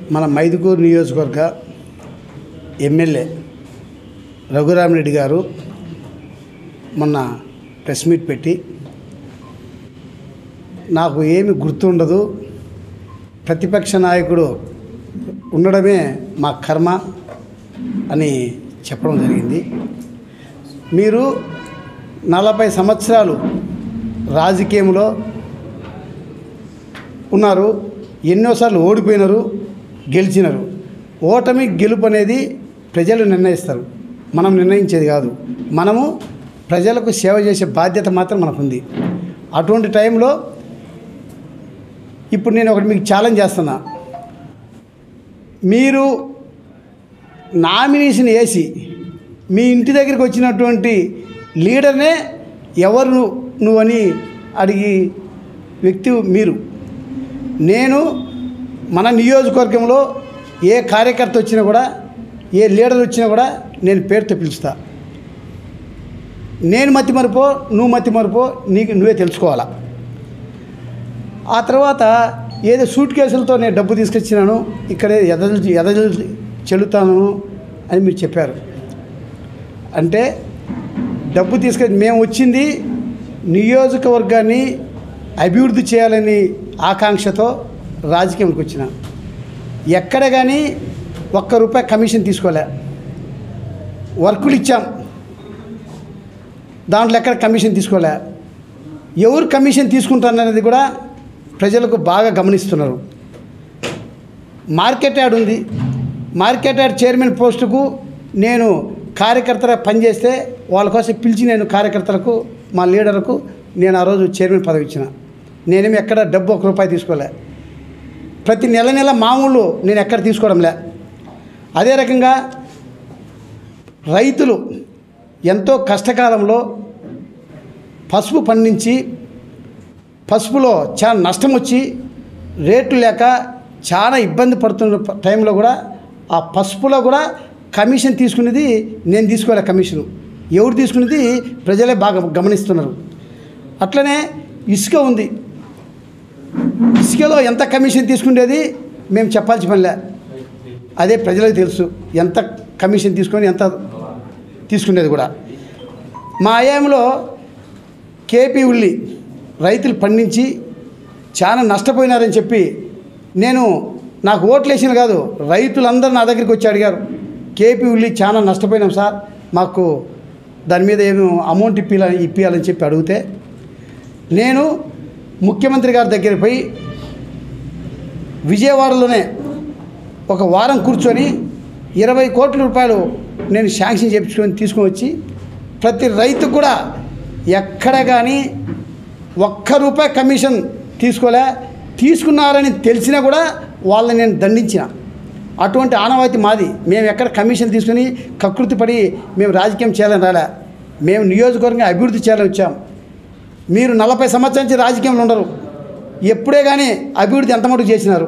మన మైదుకూరు నియోజకవర్గ ఎమ్మెల్యే రఘురామరెడ్డి గారు మొన్న ప్రెస్ మీట్ పెట్టి నాకు ఏమి గుర్తుండదు ప్రతిపక్ష నాయకుడు ఉండడమే మా కర్మ అని చెప్పడం జరిగింది మీరు నలభై సంవత్సరాలు రాజకీయంలో ఉన్నారు ఎన్నోసార్లు ఓడిపోయినారు గెలిచినారు ఓటమి గెలుపు అనేది ప్రజలు నిర్ణయిస్తారు మనం నిర్ణయించేది కాదు మనము ప్రజలకు సేవ చేసే బాధ్యత మాత్రం మనకుంది అటువంటి టైంలో ఇప్పుడు నేను ఒకటి మీకు ఛాలెంజ్ చేస్తున్నా మీరు నామినేషన్ వేసి మీ ఇంటి దగ్గరికి వచ్చినటువంటి లీడర్నే ఎవరు నువ్వని అడిగి వ్యక్తి మీరు నేను మన నియోజకవర్గంలో ఏ కార్యకర్త వచ్చినా కూడా ఏ లీడర్ వచ్చినా కూడా నేను పేరుతో పిలుస్తా నేను మతి మరిపో నువ్వు మతి మరిపో నీకు నువ్వే తెలుసుకోవాలా ఆ తర్వాత ఏదో సూట్ కేసులతో నేను డబ్బు తీసుకొచ్చినాను ఇక్కడే ఎదలు ఎదలు చెల్లుతాను అని మీరు చెప్పారు అంటే డబ్బు తీసుకొని మేము వచ్చింది నియోజకవర్గాన్ని అభివృద్ధి చేయాలని ఆకాంక్షతో రాజకీయంకి వచ్చిన ఎక్కడ కానీ ఒక్క రూపాయి కమిషన్ తీసుకోలే వర్కులు ఇచ్చాం దాంట్లో ఎక్కడ కమిషన్ తీసుకోలే ఎవరు కమిషన్ తీసుకుంటారనేది కూడా ప్రజలకు బాగా గమనిస్తున్నారు మార్కెట్ యాడ్ ఉంది మార్కెట్ యాడ్ చైర్మన్ పోస్టుకు నేను కార్యకర్తగా పనిచేస్తే వాళ్ళ కోసం పిలిచి నేను కార్యకర్తలకు మా లీడర్కు నేను ఆ రోజు చైర్మన్ పదవి ఇచ్చిన నేనేమి ఎక్కడ డబ్బు ఒక రూపాయి తీసుకోలే ప్రతి నెల నెల మామూలు నేను ఎక్కడ తీసుకోవడంలే అదే రకంగా రైతులు ఎంతో కష్టకాలంలో పసుపు పండించి పసుపులో చాలా నష్టం వచ్చి రేట్లు లేక చాలా ఇబ్బంది పడుతున్న ప- టైంలో కూడా ఆ పసుపులో కూడా కమిషన్ తీసుకునేది నేను తీసుకోలే కమిషను ఎవరు తీసుకునేది ప్రజలే బాగా గమనిస్తున్నారు అట్లనే ఇసుక ఉంది ఇసుకలో ఎంత కమిషన్ తీసుకునేది మేము చెప్పాల్సి పనిలే అదే ప్రజలకు తెలుసు ఎంత కమిషన్ తీసుకొని ఎంత తీసుకునేది కూడా మా ఆయాంలో కేపీ ఉల్లి రైతులు పండించి చాలా నష్టపోయినారని చెప్పి నేను నాకు ఓట్లు వేసిన కాదు రైతులందరూ నా దగ్గరికి వచ్చి అడిగారు కేపీ ఉల్లి చాలా నష్టపోయినాం సార్ మాకు దాని మీద ఏమో అమౌంట్ ఇప్పియాలని ఇప్పియాలని చెప్పి అడిగితే నేను ముఖ్యమంత్రి గారి దగ్గరికి పోయి విజయవాడలోనే ఒక వారం కూర్చొని ఇరవై కోట్ల రూపాయలు నేను శాంక్షన్ చేయించుకొని తీసుకొని వచ్చి ప్రతి రైతు కూడా ఎక్కడ కానీ ఒక్క రూపాయి కమిషన్ తీసుకోలే తీసుకున్నారని తెలిసినా కూడా వాళ్ళని నేను దండించిన అటువంటి ఆనవాయితీ మాది మేము ఎక్కడ కమిషన్ తీసుకుని కకృతి పడి మేము రాజకీయం చేయాలని రాలే మేము నియోజకవర్గం అభివృద్ధి చేయాలని వచ్చాం మీరు నలభై సంవత్సరాల నుంచి రాజకీయంలో ఉండరు ఎప్పుడే కానీ అభివృద్ధి ఎంత మటుకు చేసినారు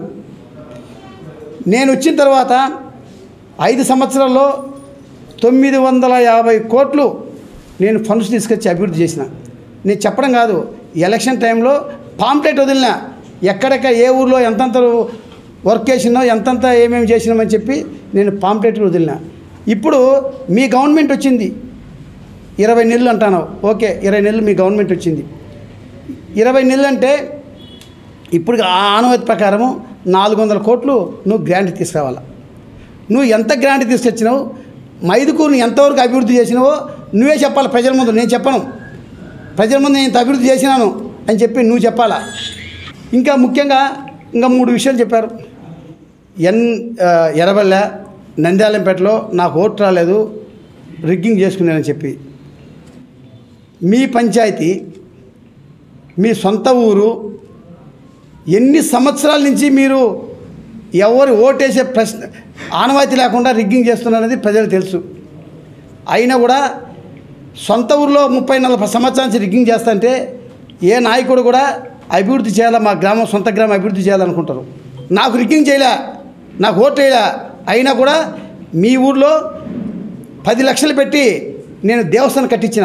నేను వచ్చిన తర్వాత ఐదు సంవత్సరాల్లో తొమ్మిది వందల యాభై కోట్లు నేను ఫండ్స్ తీసుకొచ్చి అభివృద్ధి చేసిన నేను చెప్పడం కాదు ఎలక్షన్ టైంలో పాంప్లెట్ వదిలిన ఎక్కడెక్కడ ఏ ఊర్లో ఎంతంత వర్క్ చేసినో ఎంతంత ఏమేమి చేసినామని చెప్పి నేను పాంప్లెట్ వదిలిన ఇప్పుడు మీ గవర్నమెంట్ వచ్చింది ఇరవై నెలలు అంటాను ఓకే ఇరవై నెలలు మీ గవర్నమెంట్ వచ్చింది ఇరవై నెలలు అంటే ఇప్పుడు ఆ ఆనవాయితీ ప్రకారము నాలుగు వందల కోట్లు నువ్వు గ్రాంట్ తీసుకురావాలా నువ్వు ఎంత గ్రాంట్ తీసుకొచ్చినావు మైదుకూరుని ఎంతవరకు అభివృద్ధి చేసినావో నువ్వే చెప్పాలి ప్రజల ముందు నేను చెప్పను ప్రజల ముందు నేను ఇంత అభివృద్ధి చేసినాను అని చెప్పి నువ్వు చెప్పాలా ఇంకా ముఖ్యంగా ఇంకా మూడు విషయాలు చెప్పారు ఎన్ ఆ, ఎర్రబల్లె నంద్యాలంపేటలో నాకు ఓటు రాలేదు రిగ్గింగ్ చేసుకున్నానని చెప్పి మీ పంచాయతీ మీ సొంత ఊరు ఎన్ని సంవత్సరాల నుంచి మీరు ఎవరు ఓటేసే ప్రశ్న ఆనవాయితీ లేకుండా రిగ్గింగ్ చేస్తున్నారనేది ప్రజలకు తెలుసు అయినా కూడా సొంత ఊరిలో ముప్పై నలభై సంవత్సరాల నుంచి రిగ్గింగ్ చేస్తుంటే ఏ నాయకుడు కూడా అభివృద్ధి చేయాలా మా గ్రామం సొంత గ్రామం అభివృద్ధి చేయాలనుకుంటారు నాకు రిగ్గింగ్ చేయలే నాకు ఓటు వేయలే అయినా కూడా మీ ఊర్లో పది లక్షలు పెట్టి నేను దేవస్థానం కట్టించిన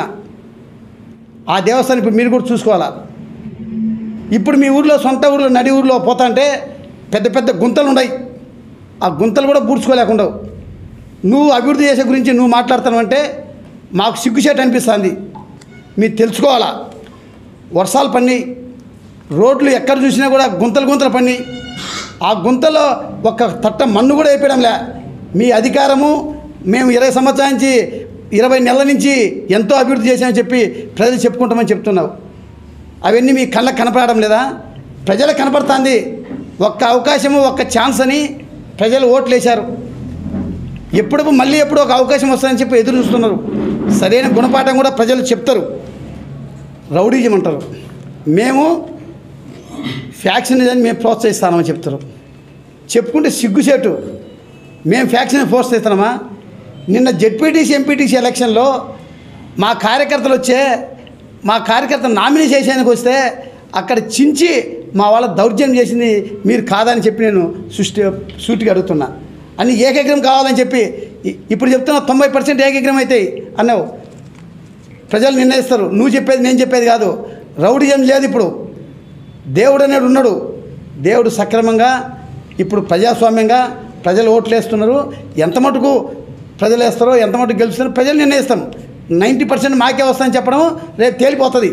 ఆ దేవస్థానం ఇప్పుడు మీరు కూడా చూసుకోవాలా ఇప్పుడు మీ ఊర్లో సొంత ఊర్లో నడి ఊర్లో పోతాంటే పెద్ద పెద్ద గుంతలు ఉన్నాయి ఆ గుంతలు కూడా పూడ్చుకోలేకుండా నువ్వు అభివృద్ధి చేసే గురించి నువ్వు మాట్లాడుతున్నావంటే మాకు సిగ్గుచేట అనిపిస్తుంది మీరు తెలుసుకోవాలా వర్షాలు పన్ని రోడ్లు ఎక్కడ చూసినా కూడా గుంతలు గుంతలు పన్ని ఆ గుంతలో ఒక తట్ట మన్ను కూడా వేయడంలే మీ అధికారము మేము ఇరవై సంవత్సరాల నుంచి ఇరవై నెలల నుంచి ఎంతో అభివృద్ధి చేశామని చెప్పి ప్రజలు చెప్పుకుంటామని చెప్తున్నావు అవన్నీ మీ కళ్ళకు కనపడడం లేదా ప్రజలకు కనపడుతుంది ఒక్క అవకాశము ఒక్క ఛాన్స్ అని ప్రజలు ఓట్లు వేశారు ఎప్పుడు మళ్ళీ ఎప్పుడు ఒక అవకాశం వస్తుందని చెప్పి ఎదురు చూస్తున్నారు సరైన గుణపాఠం కూడా ప్రజలు చెప్తారు రౌడీజం అంటారు మేము ఫ్యాక్షనిజాన్ని మేము ప్రోత్సహిస్తామని చెప్తారు చెప్పుకుంటే సిగ్గుచేటు మేము ఫ్యాక్షన్ ప్రోత్సహిస్తున్నామా నిన్న జెడ్పీటీసీ ఎంపీటీసీ ఎలక్షన్లో మా కార్యకర్తలు వచ్చే మా కార్యకర్త నామినీ చేసేందుకు వస్తే అక్కడ చించి మా వాళ్ళ దౌర్జన్యం చేసింది మీరు కాదని చెప్పి నేను సృష్టి సూటిగా అడుగుతున్నా అన్ని ఏకగ్రం కావాలని చెప్పి ఇ- ఇప్పుడు చెప్తున్నా తొంభై పర్సెంట్ ఏకగ్రం అవుతాయి అన్నావు ప్రజలు నిర్ణయిస్తారు నువ్వు చెప్పేది నేను చెప్పేది కాదు రౌడీజం లేదు ఇప్పుడు దేవుడు అనేది ఉన్నాడు దేవుడు సక్రమంగా ఇప్పుడు ప్రజాస్వామ్యంగా ప్రజలు ఓట్లు వేస్తున్నారు ఎంత మటుకు ప్రజలు వేస్తారో ఎంత మటుకు గెలుస్తారో ప్రజలు నిర్ణయిస్తాం నైంటీ పర్సెంట్ మాకే వస్తాయని చెప్పడం రేపు తేలిపోతుంది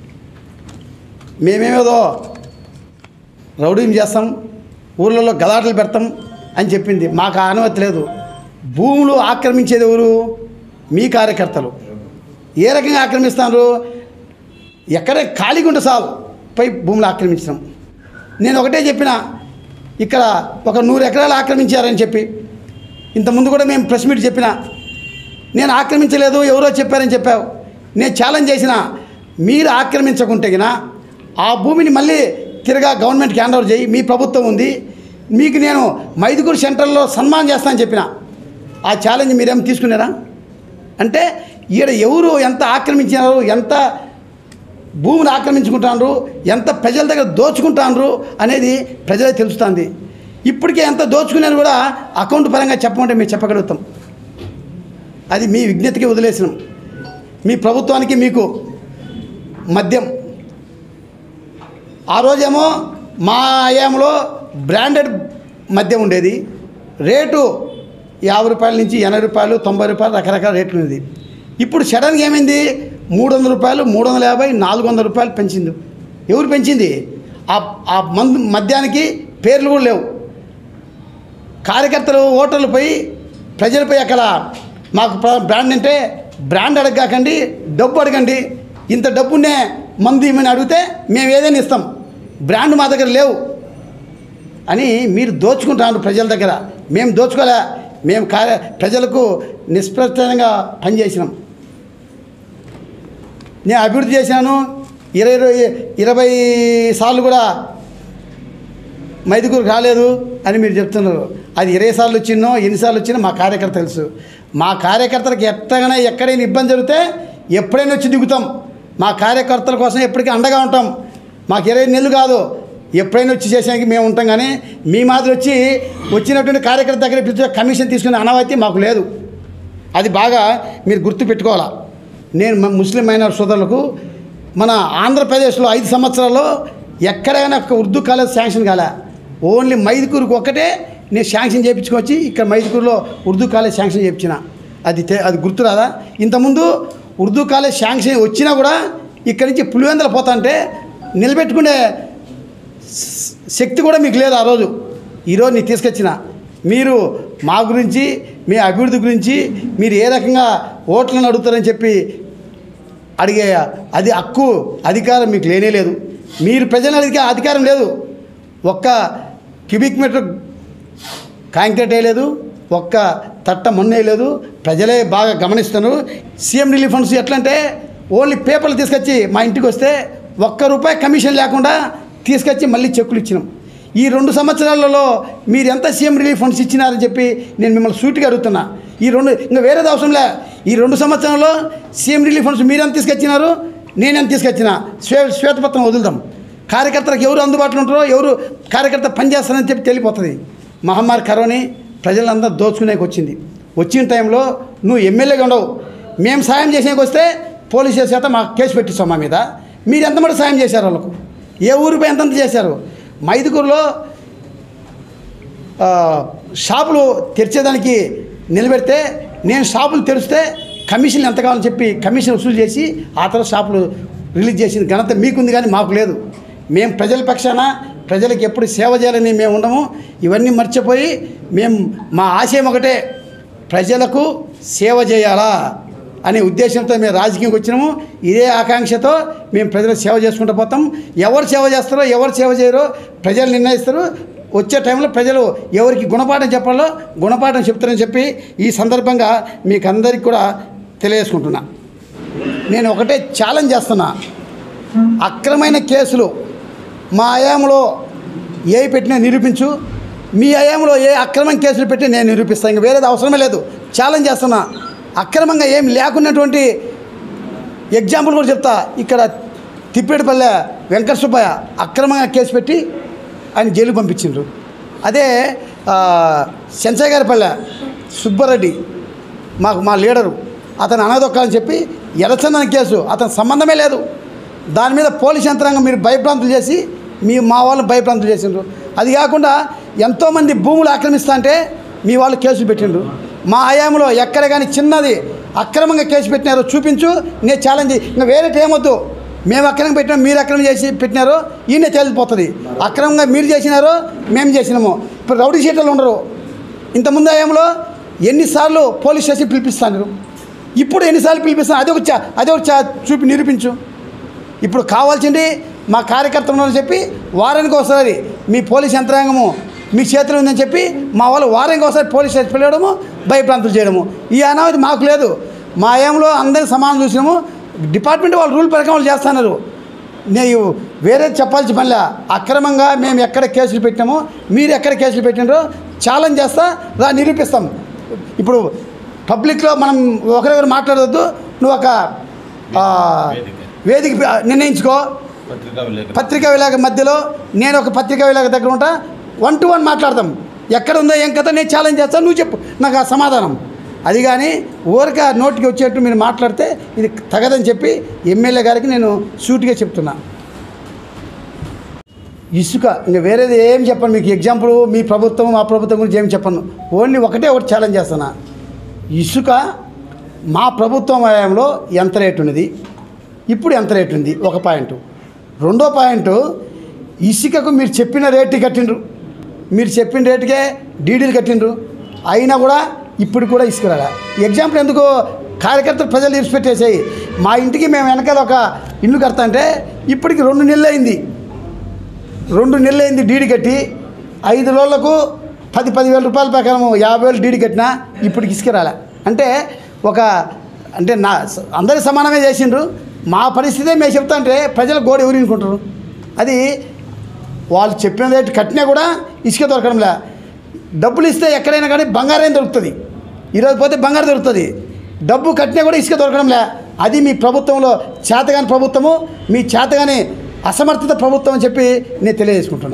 మేమేమేదో రౌడీం చేస్తాం ఊర్లలో గలాటలు పెడతాం అని చెప్పింది మాకు ఆ అనుమతి లేదు భూములు ఆక్రమించేది ఎవరు మీ కార్యకర్తలు ఏ రకంగా ఆక్రమిస్తారు ఎక్కడే ఖాళీగా ఉంటే చాలు పై భూములు ఆక్రమించడం నేను ఒకటే చెప్పిన ఇక్కడ ఒక నూరు ఎకరాలు ఆక్రమించారని చెప్పి ఇంతకుముందు కూడా మేము ప్రెస్ మీట్ చెప్పిన నేను ఆక్రమించలేదు ఎవరో చెప్పారని చెప్పావు నేను ఛాలెంజ్ చేసిన మీరు ఆక్రమించకుంటే గిన ఆ భూమిని మళ్ళీ తిరగా గవర్నమెంట్కి హ్యాండ్ ఓవర్ చేయి మీ ప్రభుత్వం ఉంది మీకు నేను మైదుగురు సెంటర్లో సన్మానం చేస్తానని చెప్పిన ఆ ఛాలెంజ్ మీరేం తీసుకున్నారా అంటే ఈడ ఎవరు ఎంత ఆక్రమించినారు ఎంత భూమిని ఆక్రమించుకుంటారు ఎంత ప్రజల దగ్గర దోచుకుంటారు అనేది ప్రజలే తెలుస్తుంది ఇప్పటికే ఎంత దోచుకున్నారు కూడా అకౌంట్ పరంగా చెప్పమంటే మేము చెప్పగలుగుతాం అది మీ విజ్ఞతకి వదిలేసినాం మీ ప్రభుత్వానికి మీకు మద్యం ఆ రోజేమో మా ఆయాంలో బ్రాండెడ్ మద్యం ఉండేది రేటు యాభై రూపాయల నుంచి ఎనభై రూపాయలు తొంభై రూపాయలు రకరకాల రేట్లు ఉంది ఇప్పుడు సడన్గా ఏమైంది మూడు వందల రూపాయలు మూడు వందల యాభై నాలుగు వందల రూపాయలు పెంచింది ఎవరు పెంచింది ఆ ఆ మందు మద్యానికి పేర్లు కూడా లేవు కార్యకర్తలు ఓటర్లు పోయి ప్రజలపై అక్కడ మాకు ప్ర- బ్రాండ్ అంటే బ్రాండ్ అడగకండి డబ్బు అడగండి ఇంత డబ్బునే మందు ఇమ్మని అడిగితే మేము ఏదైనా ఇస్తాం బ్రాండ్ మా దగ్గర లేవు అని మీరు దోచుకుంటున్నారు ప్రజల దగ్గర మేము దోచుకోలే మేము కార్య ప్రజలకు నిష్ప్రచనంగా పనిచేసినాం నేను అభివృద్ధి చేశాను ఇరవై ఇరవై ఇరవై సార్లు కూడా మైదుగురు రాలేదు అని మీరు చెప్తున్నారు అది ఇరవై సార్లు వచ్చినో ఎన్నిసార్లు వచ్చినా మా కార్యకర్త తెలుసు మా కార్యకర్తలకు ఎట్టగానే ఎక్కడైనా ఇబ్బంది జరిగితే ఎప్పుడైనా వచ్చి దిగుతాం మా కార్యకర్తల కోసం ఎప్పటికీ అండగా ఉంటాం మాకు ఇరవై నెలలు కాదు ఎప్పుడైనా వచ్చి చేసానికి మేము ఉంటాం కానీ మీ మాదిరి వచ్చి వచ్చినటువంటి కార్యకర్త దగ్గర పిలిచే కమిషన్ తీసుకునే అనవాయితీ మాకు లేదు అది బాగా మీరు గుర్తు పెట్టుకోవాలా నేను మ- ముస్లిం మైనార్ సోదరులకు మన ఆంధ్రప్రదేశ్లో ఐదు సంవత్సరాల్లో ఎక్కడైనా ఒక ఉర్దూ కాలేజ్ శాంక్షన్ కాలే ఓన్లీ మైదుకూరుకు ఒక్కటే నేను శాంక్షన్ చేయించుకొచ్చి ఇక్కడ మైదుకూరులో ఉర్దూ కాలేజ్ శాంక్షన్ చేయించిన అది తె- అది గుర్తురాదా ఇంతకుముందు ఉర్దూ కాలేజ్ శాంక్షన్ వచ్చినా కూడా ఇక్కడి నుంచి పులివెందలు పోతా అంటే నిలబెట్టుకునే శ- శక్తి కూడా మీకు లేదు ఆ రోజు ఈరోజు నేను తీసుకొచ్చిన మీరు మా గురించి మీ అభివృద్ధి గురించి మీరు ఏ రకంగా ఓట్లను అడుగుతారని చెప్పి అడిగే అది హక్కు అధికారం మీకు లేనే లేదు మీరు ప్రజలను అడిగే అధికారం లేదు ఒక్క క్యూబిక్ మీటర్ కాంక్రీట్ వేయలేదు ఒక్క తట్ట మొన్న వేయలేదు ప్రజలే బాగా గమనిస్తున్నారు సీఎం రిలీఫ్ ఫండ్స్ ఎట్లా అంటే ఓన్లీ పేపర్లు తీసుకొచ్చి మా ఇంటికి వస్తే ఒక్క రూపాయి కమిషన్ లేకుండా తీసుకొచ్చి మళ్ళీ చెక్కులు ఇచ్చినాం ఈ రెండు సంవత్సరాలలో మీరు ఎంత సీఎం రిలీఫ్ ఫండ్స్ ఇచ్చినారని చెప్పి నేను మిమ్మల్ని సూటిగా అడుగుతున్నా ఈ రెండు ఇంకా వేరేది అవసరంలే ఈ రెండు సంవత్సరాల్లో సీఎం రిలీఫ్ ఫండ్స్ మీరెంత తీసుకొచ్చినారు నేనెంత తీసుకొచ్చిన శ్వే శ్వేతపత్రం వదులుదాం కార్యకర్తలకు ఎవరు అందుబాటులో ఉంటారో ఎవరు కార్యకర్త పనిచేస్తారని చెప్పి తెలిపోతుంది మహమ్మారి కరోని ప్రజలందరూ దోచుకునేకి వచ్చింది వచ్చిన టైంలో నువ్వు ఎమ్మెల్యేగా ఉండవు మేము సాయం చేసేకి వస్తే పోలీసుల చేత మాకు కేసు పెట్టిస్తాం మా మీద మీరు ఎంతమంది సాయం చేశారు వాళ్ళకు ఏ ఊరిపై ఎంతెంత చేశారు మైదుకూరులో ఆ, షాపులు తెరిచేదానికి నిలబెడితే నేను షాపులు తెరిస్తే కమిషన్ ఎంత కావాలని చెప్పి కమిషన్ వసూలు చేసి ఆ తర్వాత షాపులు రిలీజ్ చేసిన ఘనత మీకుంది కానీ మాకు లేదు మేము ప్రజల పక్షాన ప్రజలకు ఎప్పుడు సేవ చేయాలని మేము ఉండము ఇవన్నీ మర్చిపోయి మేము మా ఆశయం ఒకటే ప్రజలకు సేవ చేయాలా అనే ఉద్దేశంతో మేము రాజకీయంకి వచ్చినాము ఇదే ఆకాంక్షతో మేము ప్రజలకు సేవ చేసుకుంటూ పోతాం ఎవరు సేవ చేస్తారో ఎవరు సేవ చేయరో ప్రజలు నిర్ణయిస్తారు వచ్చే టైంలో ప్రజలు ఎవరికి గుణపాఠం చెప్పాలో గుణపాఠం చెప్తారని చెప్పి ఈ సందర్భంగా మీకు అందరికీ కూడా తెలియజేసుకుంటున్నా నేను ఒకటే ఛాలెంజ్ చేస్తున్నా అక్రమైన కేసులు మా ఆయాంలో ఏ పెట్టినా నిరూపించు మీ ఆయాంలో ఏ అక్రమం కేసులు పెట్టి నేను నిరూపిస్తాను ఇంక వేరేది అవసరమే లేదు ఛాలెంజ్ చేస్తున్నా అక్రమంగా ఏం లేకున్నటువంటి ఎగ్జాంపుల్ కూడా చెప్తా ఇక్కడ తిప్పేటిపల్లె వెంకట సుబ్బయ్య అక్రమంగా కేసు పెట్టి ఆయన జైలు పంపించిండ్రు అదే ఆ, సెంచయ్య గారి పల్లె సుబ్బారెడ్డి మాకు మా లీడరు అతను అనదొక్కాలని చెప్పి ఎర్రచందన కేసు అతని సంబంధమే లేదు దాని మీద పోలీస్ యంత్రాంగం మీరు భయభ్రాంతులు చేసి మీ మా వాళ్ళు భయభ్రాంతులు చేసిండ్రు అది కాకుండా ఎంతోమంది భూములు ఆక్రమిస్తా అంటే మీ వాళ్ళు కేసులు పెట్టిండ్రు మా ఆయాంలో ఎక్కడ కానీ చిన్నది అక్రమంగా కేసు పెట్టినారో చూపించు నేను ఛాలెంజ్ ఇంకా వేరే ఏమొద్దు మేము అక్రమం పెట్టినాం మీరు అక్రమం చేసి పెట్టినారో ఈయన తేలిపోతుంది అక్రమంగా మీరు చేసినారో మేము చేసినాము ఇప్పుడు రౌడీ షీటర్లు ఉండరు ఇంతకుముందు ఆయంలో ఎన్నిసార్లు పోలీస్ స్టేషన్ పిలిపిస్తాను ఇప్పుడు ఎన్నిసార్లు పిలిపిస్తాను అది ఒక చా అది ఒక చా చూపి నిరూపించు ఇప్పుడు కావాల్సింది మా కార్యకర్తలు ఉన్నారని చెప్పి వారానికి ఒకసారి మీ పోలీస్ యంత్రాంగము మీ చేతిలో ఉందని చెప్పి మా వాళ్ళు వారానికి ఒకసారి పోలీస్ స్టేషన్ పిలవడము భయప్రాంతులు చేయడము ఈ అనామతి మాకు లేదు మా ఏంలో అందరి సమానం చూసినాము డిపార్ట్మెంట్ వాళ్ళు రూల్ ప్రకారం వాళ్ళు చేస్తున్నారు నేను వేరే చెప్పాల్సిన పనిలే అక్రమంగా మేము ఎక్కడ కేసులు పెట్టినామో మీరు ఎక్కడ కేసులు పెట్టినారో ఛాలెంజ్ చేస్తా రా నిరూపిస్తాం ఇప్పుడు పబ్లిక్లో మనం ఒకరికొకరు మాట్లాడవద్దు నువ్వు ఒక ఆ, వేదిక ప- నిర్ణయించుకో పత్రికా విలేకరు పత్రికా విలేక మధ్యలో నేను ఒక పత్రికా విలేక దగ్గర ఉంటా వన్ టు వన్ మాట్లాడతాం ఎక్కడ ఉందో ఏం కథ నేను ఛాలెంజ్ చేస్తాను నువ్వు చెప్పు నాకు ఆ సమాధానం అది కానీ ఊరిక నోటికి వచ్చేట్టు మీరు మాట్లాడితే ఇది తగదని చెప్పి ఎమ్మెల్యే గారికి నేను సూటిగా చెప్తున్నా ఇసుక ఇంకా వేరేది ఏం చెప్పను మీకు ఎగ్జాంపుల్ మీ ప్రభుత్వం మా ప్రభుత్వం గురించి ఏం చెప్పను ఓన్లీ ఒకటే ఒకటి ఛాలెంజ్ చేస్తున్నా ఇసుక మా ప్రభుత్వం హయాంలో ఎంత రేటు ఉన్నది ఇప్పుడు ఎంత రేటు ఉంది ఒక పాయింట్ రెండో పాయింట్ ఇసుకకు మీరు చెప్పిన రేటు కట్టిండ్రు మీరు చెప్పిన రేటుకే డీడీలు కట్టిండ్రు అయినా కూడా ఇప్పుడు కూడా ఇసుక రాలే ఎగ్జాంపుల్ ఎందుకు కార్యకర్తలు ప్రజలు ఇరిచిపెట్టేసాయి మా ఇంటికి మేము వెనకాల ఒక ఇల్లు కడతా అంటే ఇప్పటికి రెండు నెలలు అయింది రెండు నెలలు అయింది డీడీ కట్టి ఐదు రోజులకు పది పదివేల రూపాయల ప్రకారం యాభై వేలు డీడీ కట్టినా ఇప్పటికి ఇసుక రాలే అంటే ఒక అంటే నా అందరి సమానమే చేసిండ్రు మా పరిస్థితే మేము చెప్తా అంటే ప్రజలు గోడ ఊరినుకుంటారు అది వాళ్ళు చెప్పిన రేటు కట్టినా కూడా ఇసుక దొరకడంలే డబ్బులు ఇస్తే ఎక్కడైనా కానీ బంగారం దొరుకుతుంది ఈరోజు పోతే బంగారం దొరుకుతుంది డబ్బు కట్టినా కూడా ఇసుక దొరకడంలే అది మీ ప్రభుత్వంలో చేతగాని ప్రభుత్వము మీ చేతగాని అసమర్థత ప్రభుత్వం అని చెప్పి నేను తెలియజేసుకుంటున్నా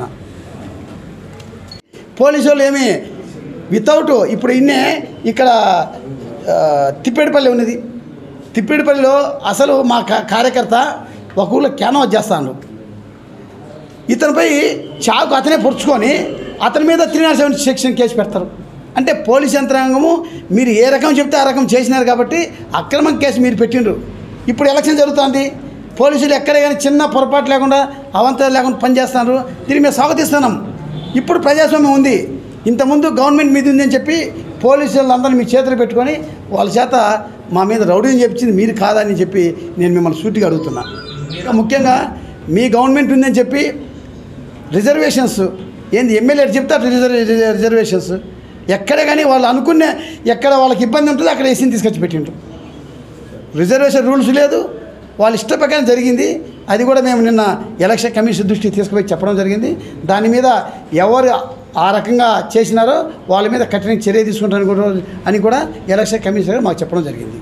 పోలీసు వాళ్ళు ఏమి వితౌట్ ఇప్పుడు ఇన్నే ఇక్కడ ఆ, తిప్పేడిపల్లి ఉన్నది తిప్పేడిపల్లిలో అసలు మా కా- కార్యకర్త ఒక ఊళ్ళో క్యాన్వాస్ చేస్తాను ఇతనిపై చాకు అతనే పొడుచుకొని అతని మీద three not seven section case పెడతారు అంటే పోలీస్ యంత్రాంగము మీరు ఏ రకం చెప్తే ఆ రకం చేసినారు కాబట్టి అక్రమం కేసు మీరు పెట్టిండ్రు ఇప్పుడు ఎలక్షన్ జరుగుతుంది పోలీసులు ఎక్కడే కానీ చిన్న పొరపాటు లేకుండా అవంతరం లేకుండా పనిచేస్తున్నారు దీన్ని మేము స్వాగతిస్తున్నాం ఇప్పుడు ప్రజాస్వామ్యం ఉంది ఇంతకుముందు గవర్నమెంట్ మీద ఉందని చెప్పి పోలీసులు అందరినీ మీ చేతులు పెట్టుకొని వాళ్ళ చేత మా మీద రౌడీని చెప్పించింది మీరు కాదని చెప్పి నేను మిమ్మల్ని సూటిగా అడుగుతున్నా ఇంకా ముఖ్యంగా మీ గవర్నమెంట్ ఉందని చెప్పి రిజర్వేషన్స్ ఏంది ఎమ్మెల్యే చెప్తారు రిజర్వ్ రిజర్వేషన్స్ ఎక్కడ కానీ వాళ్ళు అనుకున్న ఎక్కడ వాళ్ళకి ఇబ్బంది ఉంటుందో అక్కడ ఏసీని తీసుకొచ్చి పెట్టిండ్రు రిజర్వేషన్ రూల్స్ లేదు వాళ్ళ ఇష్ట ప్రకారం జరిగింది అది కూడా మేము నిన్న ఎలక్షన్ కమిషన్ దృష్టికి తీసుకుపోయి చెప్పడం జరిగింది దాని మీద ఎవరు ఆ రకంగా చేసినారో వాళ్ళ మీద కఠిన చర్య తీసుకుంటారని కూడా అని కూడా ఎలక్షన్ కమిషనర్ మాకు చెప్పడం జరిగింది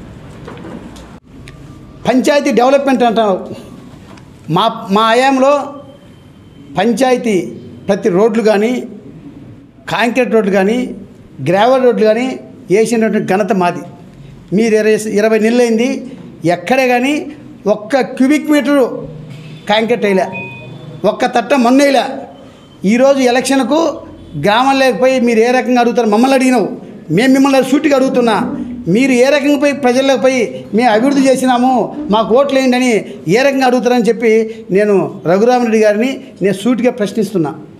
పంచాయతీ డెవలప్మెంట్ అంటారు మా మా ఆయాంలో పంచాయతీ ప్రతి రోడ్లు కానీ కాంక్రీట్ రోడ్లు కానీ గ్రావెల్ రోడ్లు కానీ వేసినటువంటి ఘనత మాది మీరు ఇరవై ఇరవై నెలలు అయింది ఎక్కడే కానీ ఒక్క క్యూబిక్ మీటరు కాంక్రీట్ వేయలే ఒక్క తట్ట మొన్న వేయలే ఈరోజు ఎలక్షన్కు గ్రామం లేకపోయి మీరు ఏ రకంగా అడుగుతారు మమ్మల్ని అడిగినావు మేము మిమ్మల్ని సూటిగా అడుగుతున్నా మీరు ఏ రకంగా పోయి ప్రజల్లోకి పోయి మేము అభివృద్ధి చేసినాము మాకు ఓట్లు వేయండి అని ఏ రకంగా అడుగుతారని చెప్పి నేను రఘురామరెడ్డి గారిని నేను సూటిగా ప్రశ్నిస్తున్నా